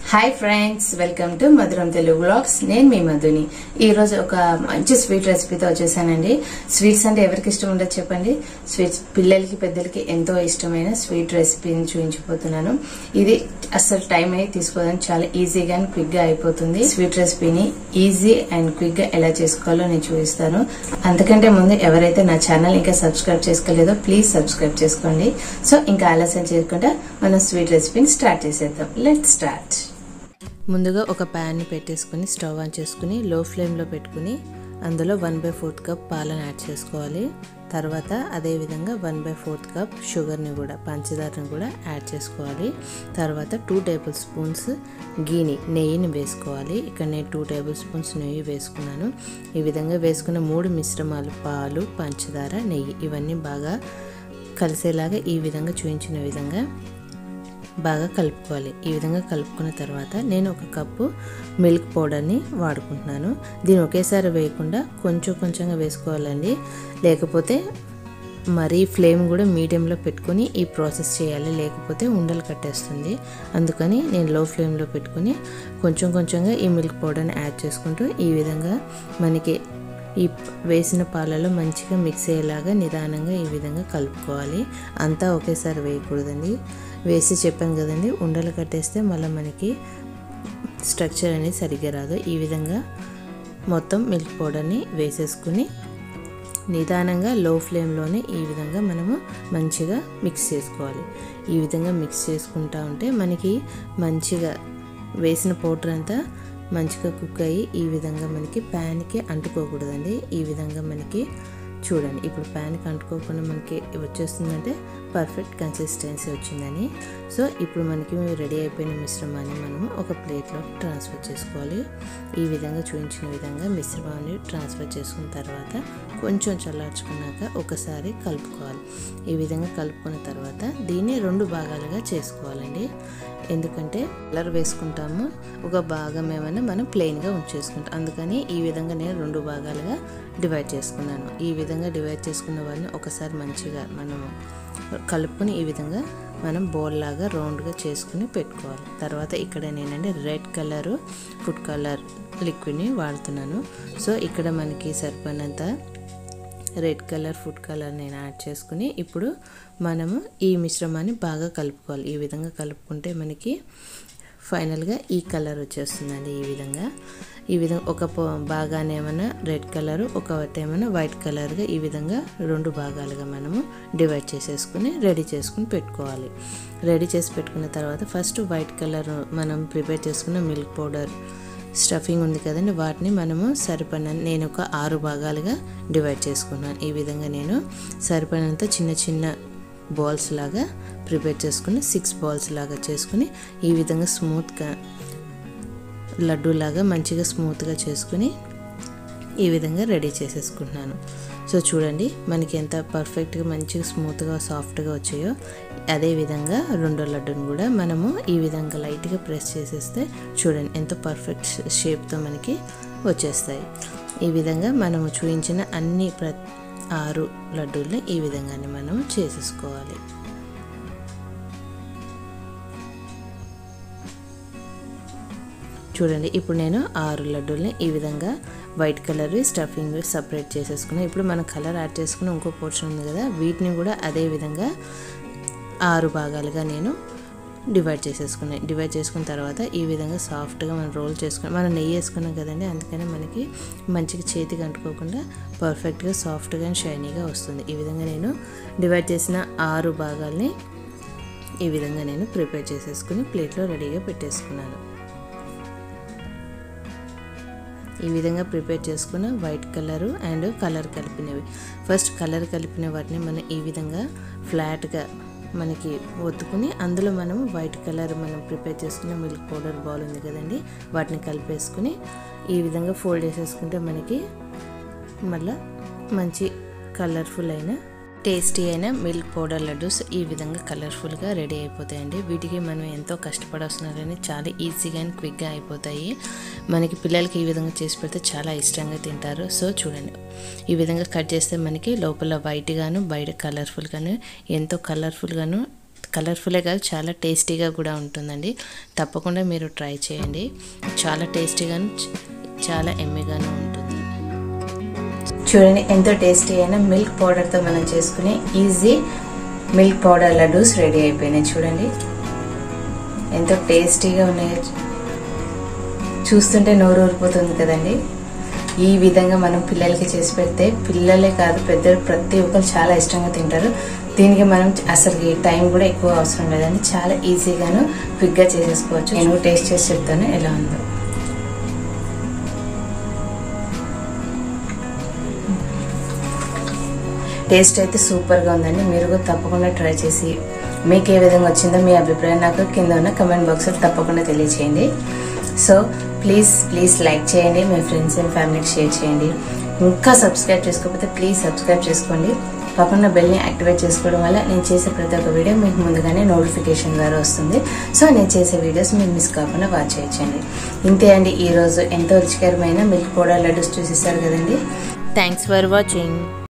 hi friends welcome to మధురం Telugu blogs నేను మీ మధుని ఈ రోజు ఒక మంచి స్వీట్ రెసిపీతో వచ్చేసానండి స్వీట్స్ అంటే ఎవరికి ఇష్టం ఉండదు చెప్పండి స్వీట్స్ పిల్లలకి పెద్దలకి ఎంతో ఇష్టమైన స్వీట్ రెసిపీని చూపించబోతున్నాను ఇది అసలు టైం అయితే తీసుకోదని చాలా ఈజీగా అండ్ క్విక్ గా అయిపోతుంది స్వీట్ రెసిపీని ఈజీ అండ్ క్విక్ గా ఎలా చేసుకోవాలో నేను చూపిస్తాను అంతకంటే ముందు ఎవరైతే నా ఛానల్ ఇంకా సబ్స్క్రైబ్ చేసుకోలేదో ప్లీజ్ సబ్స్క్రైబ్ చేసుకోండి సో ఇంకా ఆలస్యం చేయకుండా మనం స్వీట్ రెసిపీని స్టార్ట్ చేసేద్దాం లెట్ స్టార్ట్ ముందుగా ఒక ప్యాన్ని పెట్టేసుకుని స్టవ్ ఆన్ చేసుకుని లో ఫ్లేమ్లో పెట్టుకుని అందులో వన్ బై ఫోర్త్ కప్ పాలను యాడ్ చేసుకోవాలి తర్వాత అదేవిధంగా వన్ బై ఫోర్త్ కప్ షుగర్ని కూడా పంచదారని కూడా యాడ్ చేసుకోవాలి తర్వాత టూ టేబుల్ స్పూన్స్ గీని నెయ్యిని వేసుకోవాలి ఇక్కడ నేను టూ టేబుల్ స్పూన్స్ నెయ్యి వేసుకున్నాను ఈ విధంగా వేసుకున్న మూడు మిశ్రమాలు పాలు పంచదార నెయ్యి ఇవన్నీ బాగా కలిసేలాగా ఈ విధంగా చూపించిన విధంగా బాగా కలుపుకోవాలి ఈ విధంగా కలుపుకున్న తర్వాత నేను ఒక కప్పు మిల్క్ పౌడర్ని వాడుకుంటున్నాను దీన్ని ఒకేసారి వేయకుండా కొంచెం కొంచెంగా వేసుకోవాలండి లేకపోతే మరీ ఫ్లేమ్ కూడా మీడియంలో పెట్టుకొని ఈ ప్రాసెస్ చేయాలి లేకపోతే ఉండలు కట్టేస్తుంది అందుకని నేను లో ఫ్లేమ్లో పెట్టుకొని కొంచెం కొంచెంగా ఈ మిల్క్ పౌడర్ని యాడ్ చేసుకుంటూ ఈ విధంగా మనకి ఈ వేసిన పాలలో మంచిగా మిక్స్ అయ్యేలాగా నిదానంగా ఈ విధంగా కలుపుకోవాలి అంతా ఒకేసారి వేయకూడదండి వేసి చెప్పాను కదండి ఉండలు కట్టేస్తే మళ్ళీ మనకి స్ట్రక్చర్ అనేది సరిగ్గా రాదు ఈ విధంగా మొత్తం మిల్క్ పౌడర్ని వేసేసుకుని నిదానంగా లో ఫ్లేమ్లోనే ఈ విధంగా మనము మంచిగా మిక్స్ చేసుకోవాలి ఈ విధంగా మిక్స్ చేసుకుంటా ఉంటే మనకి మంచిగా వేసిన పౌడర్ అంతా మంచిగా కుక్ అయ్యి ఈ విధంగా మనకి ప్యాన్కి అంటుకోకూడదండి ఈ విధంగా మనకి చూడండి ఇప్పుడు ప్యాన్కి అంటుకోకుండా మనకి వచ్చేస్తుందంటే పర్ఫెక్ట్ కన్సిస్టెన్సీ వచ్చిందని సో ఇప్పుడు మనకి రెడీ అయిపోయిన మిశ్రమాన్ని మనము ఒక ప్లేట్లోకి ట్రాన్స్ఫర్ చేసుకోవాలి ఈ విధంగా చూపించిన విధంగా మిశ్రమాన్ని ట్రాన్స్ఫర్ చేసుకున్న తర్వాత కొంచెం చల్లార్చుకున్నాక ఒకసారి కలుపుకోవాలి ఈ విధంగా కలుపుకున్న తర్వాత దీన్ని రెండు భాగాలుగా చేసుకోవాలండి ఎందుకంటే కలర్ వేసుకుంటాము ఒక భాగం ఏమైనా మనం ప్లెయిన్గా ఉంచేసుకుంటాం అందుకని ఈ విధంగా నేను రెండు భాగాలుగా డివైడ్ చేసుకున్నాను ఈ విధంగా డివైడ్ చేసుకున్న వారిని ఒకసారి మంచిగా మనము కలుపుకొని ఈ విధంగా మనం బౌల్ లాగా రౌండ్గా చేసుకుని పెట్టుకోవాలి తర్వాత ఇక్కడ నేనంటే రెడ్ కలరు ఫుడ్ కలర్ లిక్విడ్ని వాడుతున్నాను సో ఇక్కడ మనకి సరిపడినంత రెడ్ కలర్ ఫుడ్ కలర్ నేను యాడ్ చేసుకుని ఇప్పుడు మనము ఈ మిశ్రమాన్ని బాగా కలుపుకోవాలి ఈ విధంగా కలుపుకుంటే మనకి ఫైనల్గా ఈ కలర్ వచ్చేస్తుందండి ఈ విధంగా ఈ విధంగా ఒక భాగాన్ని ఏమైనా రెడ్ కలర్ ఒక ఏమైనా వైట్ కలర్గా ఈ విధంగా రెండు భాగాలుగా మనము డివైడ్ చేసేసుకుని రెడీ చేసుకుని పెట్టుకోవాలి రెడీ చేసి పెట్టుకున్న తర్వాత ఫస్ట్ వైట్ కలర్ మనం ప్రిపేర్ చేసుకున్న మిల్క్ పౌడర్ స్టఫింగ్ ఉంది కదండి వాటిని మనము సరిపడిన నేను ఒక ఆరు భాగాలుగా డివైడ్ చేసుకున్నాను ఈ విధంగా నేను సరిపడినంత చిన్న చిన్న బాల్స్ లాగా ప్రిపేర్ చేసుకుని సిక్స్ బాల్స్ లాగా చేసుకుని ఈ విధంగా స్మూత్గా లడ్డు లాగా మంచిగా స్మూత్గా చేసుకుని ఈ విధంగా రెడీ చేసేసుకుంటున్నాను సో చూడండి మనకి ఎంత పర్ఫెక్ట్గా మంచిగా స్మూత్గా సాఫ్ట్గా వచ్చాయో అదే విధంగా రెండో లడ్డును కూడా మనము ఈ విధంగా లైట్గా ప్రెస్ చేసేస్తే చూడండి ఎంత పర్ఫెక్ట్ షేప్తో మనకి వచ్చేస్తాయి ఈ విధంగా మనము చూపించిన అన్ని ప్ర ఆరు లడ్డూల్ని ఈ విధంగానే మనం చేసేసుకోవాలి చూడండి ఇప్పుడు నేను ఆరు లడ్డూల్ని ఈ విధంగా వైట్ కలర్ స్టఫింగ్ సపరేట్ చేసేసుకున్నాను ఇప్పుడు మనం కలర్ యాడ్ చేసుకుని ఇంకో పోర్షన్ ఉంది కదా వీటిని కూడా అదే విధంగా ఆరు భాగాలుగా నేను డివైడ్ చేసేసుకున్నాయి డివైడ్ చేసుకున్న తర్వాత ఈ విధంగా సాఫ్ట్గా మనం రోల్ చేసుకుని మనం నెయ్యి వేసుకున్నాం కదండి అందుకని మనకి మంచిగా చేతికి అంటుకోకుండా పర్ఫెక్ట్గా సాఫ్ట్గా అండ్ షైనీగా వస్తుంది ఈ విధంగా నేను డివైడ్ చేసిన ఆరు భాగాల్ని ఈ విధంగా నేను ప్రిపేర్ చేసేసుకుని ప్లేట్లో రెడీగా పెట్టేసుకున్నాను ఈ విధంగా ప్రిపేర్ చేసుకున్న వైట్ కలరు అండ్ కలర్ కలిపినవి ఫస్ట్ కలర్ కలిపిన వాటిని మనం ఈ విధంగా ఫ్లాట్గా మనకి ఒత్తుకుని అందులో మనం వైట్ కలర్ మనం ప్రిపేర్ చేసుకున్న మిల్క్ పౌడర్ బాల్ ఉంది కదండి వాటిని కలిపేసుకుని ఈ విధంగా ఫోల్డ్ చేసేసుకుంటే మనకి మళ్ళీ మంచి కలర్ఫుల్ అయిన టేస్టీ అయిన మిల్క్ పౌడర్ లడ్డూస్ ఈ విధంగా కలర్ఫుల్గా రెడీ అయిపోతాయండి వీటికి మనం ఎంతో కష్టపడవస్తున్నా కానీ చాలా ఈజీగా అండ్ క్విక్గా అయిపోతాయి మనకి పిల్లలకి ఈ విధంగా చేసి పెడితే చాలా ఇష్టంగా తింటారు సో చూడండి ఈ విధంగా కట్ చేస్తే మనకి లోపల వైట్గాను బయట కలర్ఫుల్గాను ఎంతో కలర్ఫుల్గాను కలర్ఫుల్లే కాదు చాలా టేస్టీగా కూడా ఉంటుందండి తప్పకుండా మీరు ట్రై చేయండి చాలా టేస్టీగాను చ- చాలా ఎమ్మిగాను ఉంటుంది చూడండి ఎంతో టేస్టీ అయిన మిల్క్ పౌడర్తో మనం చేసుకునే easy milk powder laddoos ready అయిపోయినాయి చూడండి ఎంతో టేస్టీగా ఉన్నాయి చూస్తుంటే నోరు ఊరిపోతుంది కదండి ఈ విధంగా మనం పిల్లలకి చేసి పెడితే పిల్లలే కాదు పెద్దలు ప్రతి ఒక్కరు చాలా ఇష్టంగా తింటారు దీనికి మనం అసలు టైం కూడా ఎక్కువ అవసరం లేదండి చాలా ఈజీగాను క్విక్గా చేసేసుకోవచ్చు నేను టేస్ట్ చేసి చెప్తాను ఎలా ఉందో టేస్ట్ అయితే సూపర్గా ఉందండి మీరు కూడా తప్పకుండా ట్రై చేసి మీకు ఏ విధంగా వచ్చిందో మీ అభిప్రాయం నాకు కింద ఉన్న కమెంట్ బాక్స్లో తప్పకుండా తెలియచేయండి సో ప్లీజ్ ప్లీజ్ లైక్ చేయండి మీ ఫ్రెండ్స్ అండ్ ఫ్యామిలీకి షేర్ చేయండి ఇంకా సబ్స్క్రైబ్ చేసుకోకపోతే ప్లీజ్ సబ్స్క్రైబ్ చేసుకోండి పక్కన బెల్ని యాక్టివేట్ చేసుకోవడం వల్ల నేను చేసే ప్రతి ఒక్క వీడియో మీకు ముందుగానే నోటిఫికేషన్ ద్వారా వస్తుంది సో నేను చేసే వీడియోస్ మీరు మిస్ కాకుండా వాచ్ చేయొచ్చండి ఇంతే అండి ఈరోజు ఎంతో రుచికరమైన మిల్క్ పౌడర్ లడ్డూస్ చూసేసారు కదండి థ్యాంక్స్ ఫర్ వాచింగ్